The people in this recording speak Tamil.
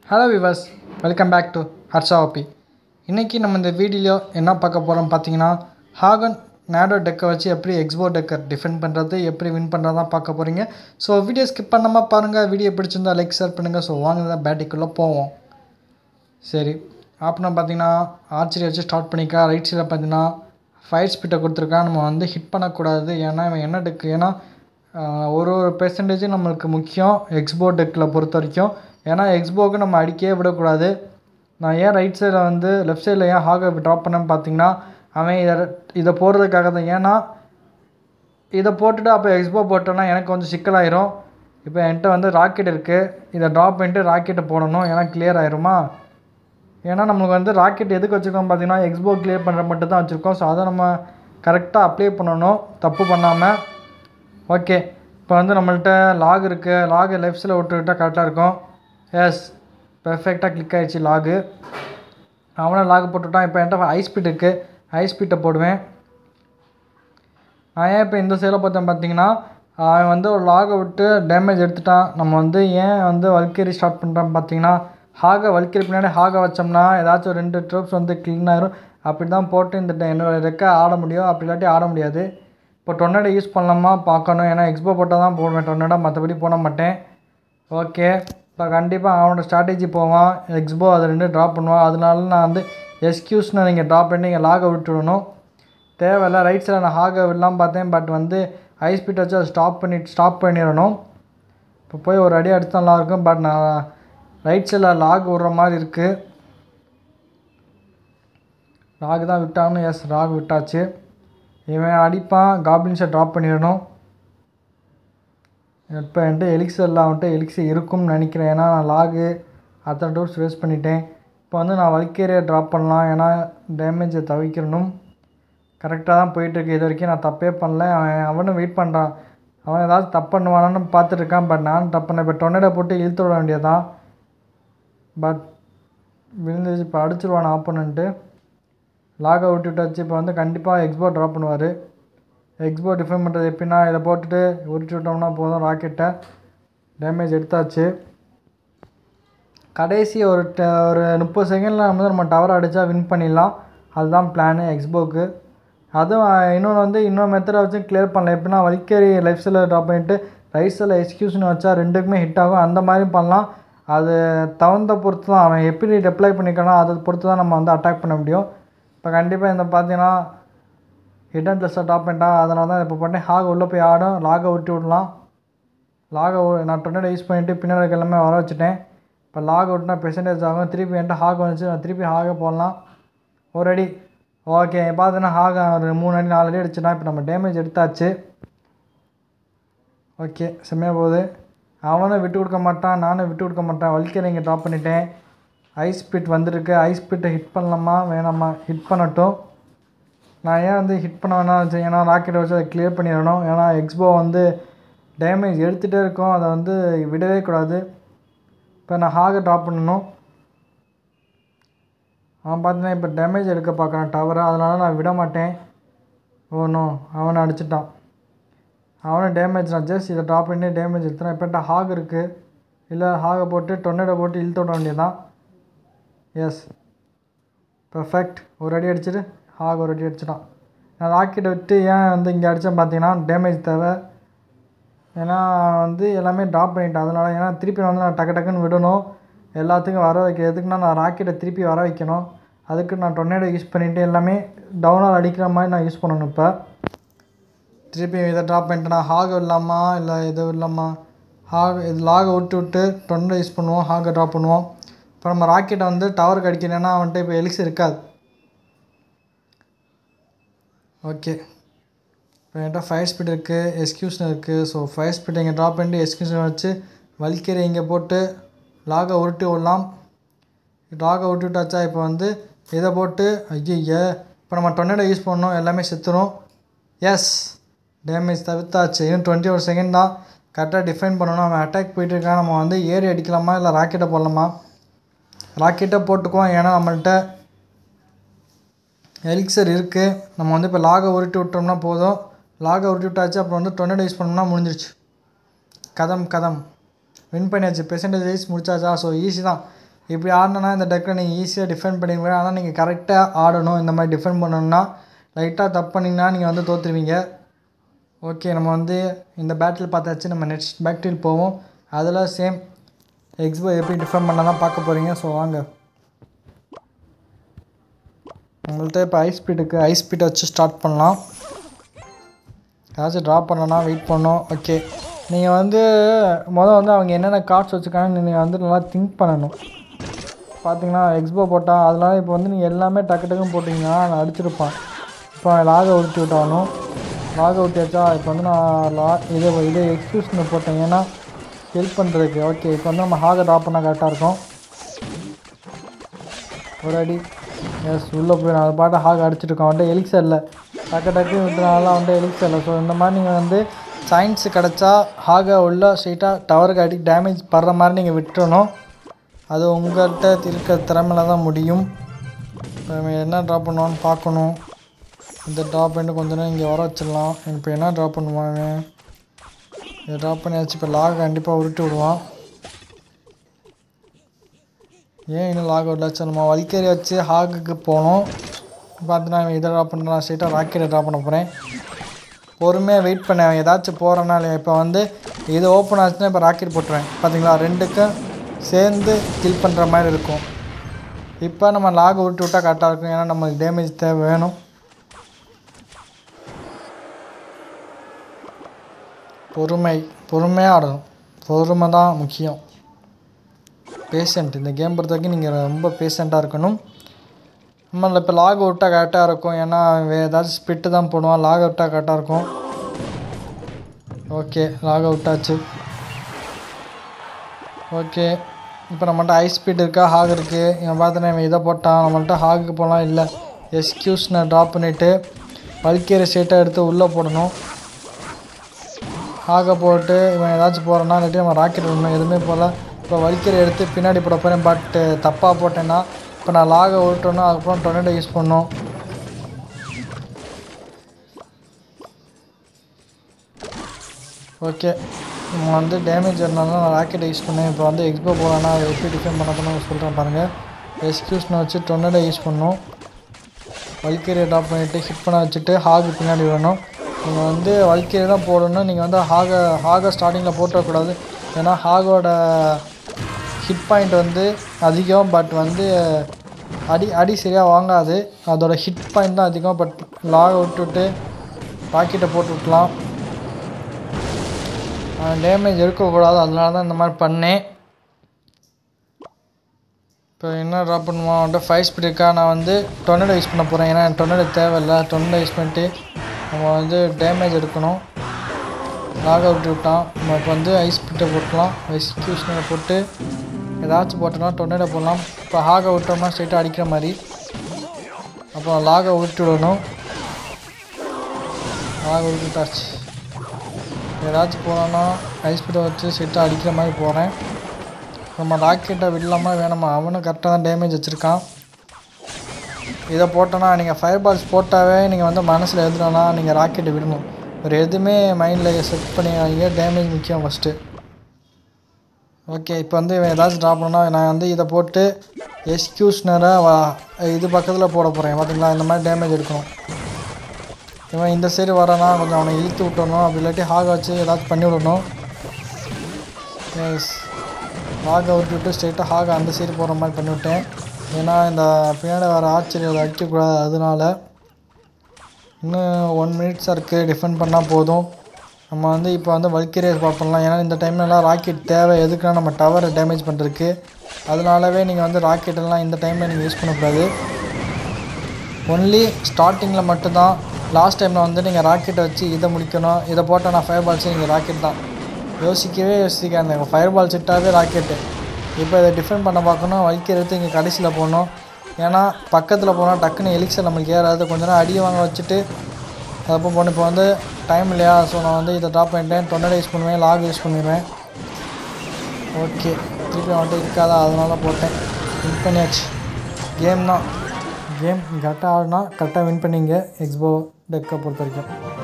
hello viewers welcome back to Harsha OP இன்றைக்கி நம்ம இந்த வீடியோ என்ன பார்க்க போகிறோம் பார்த்தீங்கன்னா ஹாகன் நேடோ டெக்கை வச்சு எப்படி எக்ஸ்போ டெக்கர் டிஃபெண்ட் பண்ணுறது எப்படி வின் பண்ணுறது தான் பார்க்க போகிறீங்க ஸோ வீடியோ ஸ்கிப் பண்ணாமல் பாருங்கள் வீடியோ பிடிச்சிருந்தா லைக் ஷேர் பண்ணுங்கள் ஸோ வாங்க தான் பேட்டிக்குள்ளே போவோம் சரி அப்புறம் பார்த்தீங்கன்னா ஆர்ச்சரி வச்சு ஸ்டார்ட் பண்ணிக்கா ரைட் சைடில் பார்த்தீங்கன்னா ஃபயர் ஸ்பீட்டை கொடுத்துருக்கான் நம்ம வந்து ஹிட் பண்ணக்கூடாது ஏன்னா இவன் என்ன டெக்கு ஏன்னா ஆஹ், ஒரு ஒரு பெர்சன்டேஜும் நம்மளுக்கு முக்கியம் எக்ஸ்போ டெக்கில் பொறுத்த வரைக்கும் ஏன்னா எக்ஸ்போக்கு நம்ம அடிக்கவே விடக்கூடாது நான் ஏன் ரைட் சைடில் வந்து லெஃப்ட் சைடில் ஏன் ஹாகை ட்ராப் பண்ணேன்னு பார்த்தீங்கன்னா அவன் இதை இதை போடுறதுக்காக தான் ஏன்னா இதை போட்டுட்டு அப்போ எக்ஸ்போ போட்டோன்னா எனக்கு கொஞ்சம் சிக்கலாயிரும் இப்போ என்கிட்ட வந்து ராக்கெட் இருக்குது இதை ட்ராப் பண்ணிட்டு ராக்கெட்டை போடணும் ஏன்னா கிளியர் ஆயிருமா ஏன்னா நம்மளுக்கு வந்து ராக்கெட் எதுக்கு வச்சுருக்கோம் பார்த்தீங்கன்னா எக்ஸ்போ கிளியர் பண்ணுற மட்டும் தான் வச்சுருக்கோம் ஸோ அதை நம்ம கரெக்டாக அப்ளை பண்ணணும் தப்பு பண்ணாமல் ஓகே இப்போ வந்து நம்மள்ட்ட லாக் இருக்குது லாகு லெஃப்ட் சைடில் விட்டுக்கிட்டால் கரெக்டாக இருக்கும் எஸ் பெர்ஃபெக்டாக கிளிக் ஆகிடுச்சு லாகு அவனை லாக் போட்டுவிட்டான் இப்போ என்கிட்ட ஹை ஸ்பீட் இருக்குது ஹை ஸ்பீட்டை போடுவேன் நான் ஏன் இப்போ இந்த சைடில் பார்த்தேன் பார்த்தீங்கன்னா அவன் வந்து ஒரு லாகை விட்டு டேமேஜ் எடுத்துட்டான் நம்ம வந்து ஏன் வந்து வல்கேரி ஸ்டார்ட் பண்ணுறான் பார்த்தீங்கன்னா ஹாகை வல்கேரி பின்னாடி ஹாகை வச்சோம்னா ஏதாச்சும் ஒரு ரெண்டு ட்ரூப்ஸ் வந்து க்ளீன் ஆயிரும் அப்படி தான் போட்டு இந்த ட- என்னோட ரெக்கை ஆட முடியும் அப்படி இல்லாட்டி ஆட முடியாது இப்போ டொர்னேடோ யூஸ் பண்ணலாமா பார்க்கணும் ஏன்னா எக்ஸ்போ போட்டால் தான் போடுவேன் டொர்னேடோ மற்றபடி போட மாட்டேன் ஓகே இப்போ கண்டிப்பாக அவனோட ஸ்ட்ராட்டஜி போவான் எக்ஸ்போ அதை ரெண்டு ட்ராப் பண்ணுவான் அதனால நான் வந்து எஸ்கியூஸ்னு நீங்கள் ட்ராப் பண்ணி நீங்கள் லாகை விட்டுடணும் தேவையில்ல ரைட் சைடில் நான் ஹாகை விடலாம் பார்த்தேன் பட் வந்து ஹை ஸ்பீட் வச்சு அதை ஸ்டாப் பண்ணி ஸ்டாப் பண்ணிடணும் இப்போ போய் ஒரு அடி அடித்தா நல்லாயிருக்கும் பட் நான் ரைட் சைடில் லாக் விடுற மாதிரி இருக்குது ராக் தான் விட்டான்னு எஸ் ராக் விட்டாச்சு இவன் அடிப்பான் காப்ளின்ஸை ட்ராப் பண்ணிடணும் இப்போ என்கிட்ட எலிக்ஸரில் அவன்கிட்ட எலிக்ஸர் இருக்கும்னு நினைக்கிறேன் ஏன்னா நான் லாகு அத்தனை டூர்ஸ் வேஸ்ட் பண்ணிட்டேன் இப்போ வந்து நான் வல்கேரியை ட்ராப் பண்ணலாம் ஏன்னா டேமேஜை தவிர்க்கணும் கரெக்டாக தான் போயிட்டுருக்கு இது வரைக்கும் நான் தப்பே பண்ணல அவன் அவனும் வெயிட் பண்ணுறான் அவன் ஏதாவது தப்பு பண்ணுவானான்னு பார்த்துட்டு இருக்கான் பட் நானும் தப்பு பண்ணேன் இப்போ டொர்னேடோ போட்டு இழுத்து விட வேண்டியதான் பட் விழுந்துச்சு இப்போ அடிச்சிருவான் ஆப்போனன்ட்டு லாக் அவுட் விட்டாச்சு இப்போ வந்து கண்டிப்பாக எக்ஸ்போ ட்ராப் பண்ணுவார் எக்ஸ்போ டிஃபைன் பண்ணுறது எப்படின்னா இதை போட்டுட்டு உரிச்சு விட்டோம்னா போதும் ராக்கெட்டை டேமேஜ் எடுத்தாச்சு கடைசி ஒரு ட ஒரு முப்பது செகண்டில் வந்து நம்ம டவர் அடித்தா வின் பண்ணிடலாம் அதுதான் பிளானு எக்ஸ்போக்கு அதுவும் அஹ், இன்னொன்று வந்து இன்னொரு மெத்தடை வச்சு கிளியர் பண்ணல எப்படின்னா வலிக்கேரி லெஃப்ட் சைடில் ட்ராப் பண்ணிட்டு ரைட் சைடில் எக்ஸ்கியூஷன் வச்சா ரெண்டுக்குமே ஹிட் ஆகும் அந்த மாதிரி பண்ணலாம் அது தகுந்த பொறுத்து தான் அவன் எப்படி டெப்ளை பண்ணிக்கணும் அதை பொறுத்து தான் நம்ம வந்து அட்டாக் பண்ண முடியும் இப்போ கண்டிப்பாக இந்த பார்த்தீங்கன்னா ஹிடன் ட்ரெஸ்ஸை டாப் பண்ணிட்டான் அதனால தான் இப்போ பண்ணேன் ஹாக் உள்ளே போய் ஆடும் லாகை விட்டு விடலாம் லாகை நான் டொர்னேடோ யூஸ் பண்ணிவிட்டு பின்னாடி இருக்க எல்லாமே வர வச்சுட்டேன் இப்போ லாக் அவுட்னா பெர்சன்டேஜ் ஆகும் திருப்பி என்கிட்ட ஹாக் வந்துச்சு நான் திருப்பி ஹாகை போடலாம் ஒரு அடி ஓகே பார்த்தீங்கன்னா ஹாக ஒரு மூணு அடி நாலு அடி அடிச்சுனா இப்போ நம்ம டேமேஜ் எடுத்தாச்சு ஓகே செம்மையாக போகுது அவனும் விட்டு கொடுக்க மாட்டான் நானும் விட்டு கொடுக்க மாட்டேன் வலிக்கிற இங்கே ட்ராப் பண்ணிட்டேன் ஐ ஸ்பீட் வந்திருக்கு ஐ ஸ்பீட்டை ஹிட் பண்ணலாமா வேணாமா ஹிட் பண்ணட்டும் நான் ஏன் வந்து ஹிட் பண்ண வேணாம் வச்சேன் ஏன்னா ராக்கெட்டை வச்சு அதை கிளியர் பண்ணிடணும் ஏன்னா எக்ஸ்போ வந்து டேமேஜ் எடுத்துகிட்டே இருக்கும் அதை வந்து விடவே கூடாது இப்போ நான் ஹாகை ட்ராப் பண்ணணும் அவன் பார்த்தீங்கன்னா இப்போ டேமேஜ் எடுக்க பார்க்குறான் டவரை அதனால நான் விட மாட்டேன் ஓனும் அவனை அடிச்சிட்டான் அவனை டேமேஜ் நான் ஜஸ்ட் இதை ட்ராப் பண்ணி டேமேஜ் எடுத்துறேன் இப்போ ஹாக் இருக்குது இல்லை ஹாகை போட்டு டொர்னேடோ போட்டு இழுத்து விட வேண்டியதான் எஸ் பர்ஃபெக்ட் ஒரு அடி அடிச்சிட்டு ஹாக் ஒரு அடி அடிச்சிட்டான் நான் ராக்கெட்டை விட்டு ஏன் வந்து இங்கே அடித்தேன் பார்த்தீங்கன்னா டேமேஜ் தேவை ஏன்னா வந்து எல்லாமே ட்ராப் பண்ணிட்டேன் அதனால் ஏன்னா திருப்பி வந்து நான் டக்கு டக்குன்னு விடணும் எல்லாத்துக்கும் வர வைக்க எதுக்குன்னா நான் ராக்கெட்டை திருப்பி வர வைக்கணும் அதுக்கு நான் டொர்னேடோ யூஸ் பண்ணிவிட்டு எல்லாமே டவுனால் அடிக்கிற மாதிரி நான் யூஸ் பண்ணணும் இப்போ திருப்பி இதை ட்ராப் பண்ணிட்டு நான் ஹாக் இல்லாமா இல்லை இது இல்லாமா ஹாக் இது லாகை விட்டு விட்டு டொர்னேடோ யூஸ் பண்ணுவோம் ஹாகை ட்ராப் பண்ணுவோம் இப்போ நம்ம ராக்கெட்டை வந்து டவருக்கு அடிக்கணும்னா அவன்கிட்ட இப்போ எலிக்ஸ் இருக்காது ஓகே இப்போ என்கிட்ட ஃபயர் ஸ்பீட் இருக்குது எஸ்கியூஷன் இருக்குது ஸோ ஃபயர் ஸ்பீட் இங்கே ட்ராப் பண்ணிட்டு எஸ்கியூஷன் வச்சு வலிக்கீரை இங்கே போட்டு லாகை உருட்டி விடலாம் லாகை உருட்டி விட்டாச்சா இப்போ வந்து இதை போட்டு ஐயய்ய இப்போ நம்ம டொர்னேடோ யூஸ் பண்ணோம் எல்லாமே செத்துரும் எஸ் டேமேஜ் தவிர்த்தாச்சு இன்னும் டுவெண்ட்டி ஒரு செகண்ட் தான் கரெக்டாக டிஃபைன் பண்ணணும் அவன் அட்டாக் போயிட்டு இருக்கான் நம்ம வந்து ஏறி அடிக்கலாமா இல்லை ராக்கெட்டை போடலாமா ராக்கெட்டை போட்டுக்குவோம் ஏன்னா நம்மள்ட்ட எலிக்சர் இருக்குது நம்ம வந்து இப்போ லாகை உருட்டி விட்டோம்னா போதும் லாகை உருட்டி விட்டாச்சு அப்புறம் வந்து டொர்னேடோ யூஸ் பண்ணோம்னா முடிஞ்சிருச்சு கதம் கதம் வின் பண்ணியாச்சு பெர்சன்டேஜ் வைஸ் முடிச்சாச்சா ஸோ ஈஸி தான் இப்படி ஆடினா இந்த டெக்கில் நீங்கள் ஈஸியாக டிஃபெண்ட் பண்ணிடுவீங்க ஆனால் நீங்கள் கரெக்டாக ஆடணும் இந்த மாதிரி டிஃபெண்ட் பண்ணணும்னா லைட்டாக தப்பு பண்ணிங்கன்னா நீங்கள் வந்து தோற்றுருவீங்க ஓகே நம்ம வந்து இந்த பேட்டில் பார்த்தாச்சு நம்ம நெக்ஸ்ட் பேட்டில் போவோம் அதில் சேம் எக்ஸ்போ எப்படி டிஃபெண்ட் பண்ண தான் பார்க்க போகிறீங்க ஸோ வாங்க உங்கள்கிட்ட இப்போ ஐஸ் ஸ்பீடுக்கு ஐஸ் ஸ்பீடை வச்சு ஸ்டார்ட் பண்ணலாம் ஏதாச்சும் ட்ராப் பண்ணனா வெயிட் பண்ணோம் ஓகே நீங்கள் வந்து மொதல் வந்து அவங்க என்னென்ன கார்ட்ஸ் வச்சுருக்காங்கன்னு நீங்கள் வந்து நல்லா திங்க் பண்ணணும் பார்த்தீங்கன்னா எக்ஸ்போ போட்டால் அதனால இப்போ வந்து நீங்கள் எல்லாமே டக்கு டக்குன்னு போட்டிங்கன்னா நான் அடிச்சிருப்பான் இப்போ லாக அவுட் விட்டாகணும் லாக் அவுட் ஆச்சா இப்போ வந்து நான் லா இதை இதை எக்ஸ்கியூஷன் போட்டேன் ஏன்னா ஹெல்ப் பண்ணுறதுக்கு ஓகே இப்போ வந்து நம்ம ஹாகை ட்ராப் பண்ணால் கரெக்டாக இருக்கும் ஒரு அடி எஸ் உள்ளே போய் நான் அது பாட்டு ஹாக் அடிச்சிட்டு இருக்கோம் வந்துட்டு எலிக்ஸ் இல்லை டக்கு டக்கு விட்டுனால வந்துட்டு எலிக்ஸ் இல்லை ஸோ இந்த மாதிரி நீங்கள் வந்து சயின்ஸ் கிடச்சா ஹாகை உள்ள ஸ்ட்ரெயிட்டாக டவருக்கு அடி டேமேஜ் படுற மாதிரி நீங்கள் விட்டுறணும் அது உங்கள்கிட்ட இருக்க திறமையில தான் முடியும் இப்போ இவன் என்ன ட்ராப் பண்ணுவான்னு பார்க்கணும் இந்த ட்ராப் பண்ணிட்டு கொஞ்ச நேரம் இங்கே வர வச்சிடலாம் இப்போ என்ன ட்ராப் பண்ணுவான் இவன் இதை ட்ராப் பண்ணியாச்சு இப்போ லாக் கண்டிப்பாக உருட்டி விடுவான் ஏன் இன்னும் லாக் அவுட் ஆச்சு நம்ம வல்கேரி வச்சு ஹாகுக்கு போனோம் பார்த்துனா இவன் இதை ட்ராப் பண்ணுறான் ஸ்ட்ரெயிட்டாக ராக்கெட்டை ட்ராப் பண்ண போகிறேன் பொறுமையாக வெயிட் பண்ண அவன் ஏதாச்சும் போகிறனால இப்போ வந்து இது ஓப்பன் ஆச்சுன்னா இப்போ ராக்கெட் போட்டுருவேன் பார்த்தீங்களா ரெண்டுக்கும் சேர்ந்து கில் பண்ணுற மாதிரி இருக்கும் இப்போ நம்ம லாக் விட்டு விட்டால் கரெக்டாக இருக்கும் ஏன்னா நமக்கு டேமேஜ் தேவை வேணும் பொறுமை பொறுமையாக ஆடணும் பொறுமை தான் முக்கியம் பேஷண்ட் இந்த கேம் பொறுத்த வரைக்கும் நீங்கள் ரொம்ப பேஷண்ட்டாக இருக்கணும் நம்மள இப்போ லாக் விட்டால் கரெக்டாக இருக்கும் ஏன்னா வே ஏதாச்சும் ஸ்பிட்டு தான் போடுவான் லாக் விட்டால் கரெக்டாக இருக்கும் ஓகே லாக் அவுட்டாச்சு ஓகே இப்போ நம்மள்ட்ட ஹை ஸ்பீட் இருக்கா ஹாக் இருக்குது இவன் பார்த்தோன்னா இவன் இதை போட்டான் நம்மள்ட்ட ஹாகுக்கு போகலாம் இல்லை எஸ்கியூஸ்னை ட்ராப் பண்ணிவிட்டு வல்கேரி ஸ்டேட்டாக எடுத்து உள்ளே போடணும் ஹாகை போட்டு இவன் ஏதாச்சும் போகிறான்னா இல்லாட்டி நம்ம ராக்கெட் விடணும் எதுவுமே போகல இப்போ வலிக்கரை எடுத்து பின்னாடி போட போகிறேன் பட் தப்பாக போட்டேன்னா இப்போ நான் லாகை விட்டோன்னா அதுக்கப்புறம் டொனேட்டோ யூஸ் பண்ணோம் ஓகே நம்ம வந்து டேமேஜ் இருந்தாலும் நான் ராக்கெட்டை யூஸ் பண்ணேன் இப்போ வந்து எக்ஸ்போ போகலான்னா அதை எப்படி டிஃபைன் பண்ண போகணும்னு சொல்கிறேன் பாருங்கள் எக்ஸ்கியூஸ்னை வச்சு டொனேட்டோ யூஸ் பண்ணோம் வல்கேரியை ட்ராப் பண்ணிவிட்டு ஹிட் பண்ண வச்சுட்டு ஹாகு பின்னாடி விடணும் நீங்கள் வந்து வல்கேரி தான் போடணும் நீங்கள் வந்து ஹாகை ஹாகை ஸ்டார்டிங்கில் போட்டக்கூடாது ஏன்னா ஹாகோட ஹிட் பாயிண்ட் வந்து அதிகம் பட் வந்து அடி அடி சரியாக வாங்காது அதோட ஹிட் பாயிண்ட் தான் அதிகம் பட் லாக விட்டுவிட்டு ராக்கெட்டை போட்டு விட்லாம் டேமேஜ் இருக்கக்கூடாது அதனால தான் இந்த மாதிரி பண்ணேன் இப்போ என்ன ட்ராப் பண்ணுவோம் வந்துட்டு ஃபைவ் ஸ்பீட் இருக்கா நான் வந்து டொர்னடோ யூஸ் பண்ண போகிறேன் ஏன்னா டொர்னடோ தேவையில்லை டொர்னடோ யூஸ் பண்ணிட்டு நம்ம வந்து டேமேஜ் எடுக்கணும் லாக் அவுட் விட்டான் நம்ம இப்போ வந்து ஐஸ் ஸ்பீட்டை போட்டலாம் எக்ஸ்கியூஷனை போட்டு ஏதாச்சும் போட்டோம்னா டொர்னடோ போடலாம் இப்போ ஹாகை விட்டோம்னா ஸ்ட்ரெயிட்டாக அடிக்கிற மாதிரி அப்புறம் லாகை விட்டு விடணும் லாகை விட்டுட்டாச்சு ஏதாச்சும் போனோன்னா ஐஸ் ஸ்பீட்டை வச்சு ஸ்ட்ரெயிட்டாக அடிக்கிற மாதிரி போகிறேன் நம்ம ராக்கெட்டை விடலாமா வேணாமா அவனும் கரெக்டாக தான் டேமேஜ் வச்சுருக்கான் இதை போட்டோன்னா நீங்கள் ஃபயர் பால்ஸ் போட்டாவே நீங்கள் வந்து மனசில் எழுதுனா நீங்கள் ராக்கெட்டை விடணும் வேறு எதுவுமே மைண்டில் செட் பண்ணிங்க டேமேஜ் முக்கியம் ஃபஸ்ட்டு ஓகே இப்போ வந்து இவன் ஏதாச்சும் ட்ராப் பண்ணால் நான் வந்து இதை போட்டு எஸ்கியூஸ்னரை இது பக்கத்தில் போட போகிறேன் பார்த்தீங்களா இந்த மாதிரி டேமேஜ் எடுக்கணும் இவன் இந்த சைடு வரானா கொஞ்சம் அவனை இழுத்து விட்டணும் அப்படி இல்லாட்டி ஹாக் வச்சு ஏதாச்சும் பண்ணி விடணும் எஸ் ஹாகை விட்டு விட்டு ஸ்ட்ரெயிட்டாக ஹாகை அந்த சைடு போகிற மாதிரி பண்ணிவிட்டேன் ஏன்னா இந்த பின்னாடி வர ஆச்சரியம் அடிக்கக்கூடாது அதனால இன்னும் ஒன் மினிட்ஸ் இருக்குது டிஃபெண்ட் பண்ணால் போதும் நம்ம வந்து இப்போ வந்து வல்கேரியஸ் பார்ப்பலாம் ஏன்னா இந்த டைம்லலாம் ராக்கெட் தேவை எதுக்குன்னா நம்ம டவரை டேமேஜ் பண்ணுறதுக்கு அதனாலவே நீங்கள் வந்து ராக்கெட்டெல்லாம் இந்த டைமில் நீங்கள் யூஸ் பண்ணக்கூடாது ஒன்லி ஸ்டார்டிங்கில் மட்டும்தான் லாஸ்ட் டைமில் வந்து நீங்கள் ராக்கெட்டை வச்சு இதை முடிக்கணும் இதை போட்டால் நான் ஃபயர் பால்ஸு நீங்கள் ராக்கெட் தான் யோசிக்கவே யோசிக்காங்க ஃபயர் பால் சிட்டாவே ராக்கெட்டு இப்போ இதை டிஃபெண்ட் பண்ண பார்க்கணும் வலிக்க எடுத்து இங்கே கடைசியில் போகணும் ஏன்னா பக்கத்தில் போனால் டக்குன்னு எலிக்ஸர் நம்மளுக்கு ஏறாது கொஞ்ச நேரம் அடி வாங்க வச்சுட்டு அப்போ போகணும் இப்போ வந்து டைம் இல்லையா ஸோ நான் வந்து இதை ட்ராப் பண்ணிட்டேன் டொன்னடை யூஸ் பண்ணுவேன் லாக் யூஸ் பண்ணிடுவேன் ஓகே திருப்பி வந்துட்டு இருக்காதா அதனால போட்டேன் வின் பண்ணியாச்சு கேம் தான் கேம் கரெக்டாக ஆடினா கரெக்டாக வின் பண்ணிங்க எக்ஸ்போ டெக்கை பொறுத்த வரைக்கும்